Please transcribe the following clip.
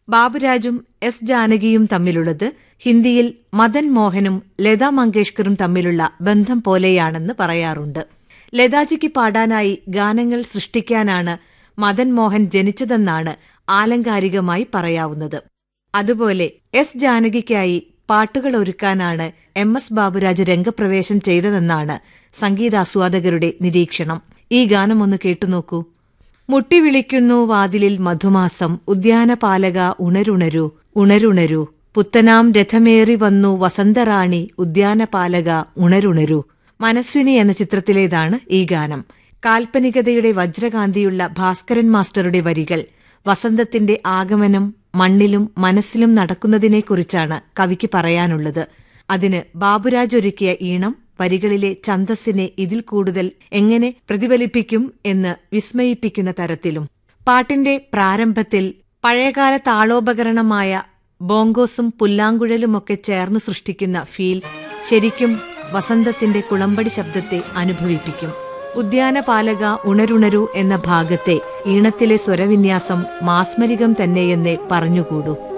ബാബുരാജും S ജാനകിയും തമ്മിലുള്ളത് ഹിന്ദിയിൽ മദൻ മോഹനും ലതാ മങ്കേഷ്കറും തമ്മിലുള്ള ബന്ധം പോലെയാണെന്ന് പറയാറുണ്ട് ലതാജിക്ക് പാടാനായി ഗാനങ്ങൾ സൃഷ്ടിക്കാനാണ് മദൻ മോഹൻ ജനിച്ചതെന്നാണ് ആലങ്കാരികമായി പറയാവുന്നത് അതുപോലെ എസ് ജാനകിക്കായി പാട്ടുകൾ ഒരുക്കാനാണ് എം എസ് ബാബുരാജ് രംഗപ്രവേശം ചെയ്തതെന്നാണ് സംഗീതാസ്വാദകരുടെ നിരീക്ഷണം ഈ ഗാനം ഒന്ന് കേട്ടുനോക്കൂ മുട്ടി വിളിക്കുന്നു വാതിലിൽ മധുമാസം ഉദ്യാനപാലക ഉണരുണരു ഉണരുണരു പുത്തനാം രഥമേറി വന്നു വസന്തറാണി ഉദ്യാനപാലക ഉണരുണരു മനസ്വിനി എന്ന ചിത്രത്തിലേതാണ് ഈ ഗാനം കാൽപ്പനികതയുടെ വജ്രകാന്തിയുള്ള ഭാസ്കരൻ മാസ്റ്ററുടെ വരികൾ വസന്തത്തിന്റെ ആഗമനം മണ്ണിലും മനസ്സിലും നടക്കുന്നതിനെക്കുറിച്ചാണ് കവിക്ക് പറയാനുള്ളത് അതിന് ബാബുരാജ് ഒരുക്കിയ ഈണം വരികളിലെ ഛന്തസ്സിനെ ഇതിൽ കൂടുതൽ എങ്ങനെ പ്രതിഫലിപ്പിക്കും എന്ന് വിസ്മയിപ്പിക്കുന്ന തരത്തിലും പാട്ടിന്റെ പ്രാരംഭത്തിൽ പഴയകാല താളോപകരണമായ ബോങ്കോസും പുല്ലാങ്കുഴലുമൊക്കെ ചേർന്ന് സൃഷ്ടിക്കുന്ന ഫീൽ ശരിക്കും വസന്തത്തിന്റെ കുളമ്പടി ശബ്ദത്തെ അനുഭവിപ്പിക്കും ഉദ്യാനപാലക ഉണരുണരു എന്ന ഭാഗത്തെ ഈണത്തിലെ സ്വരവിന്യാസം മാസ്മരികം തന്നെയെന്നേ പറഞ്ഞുകൂടൂ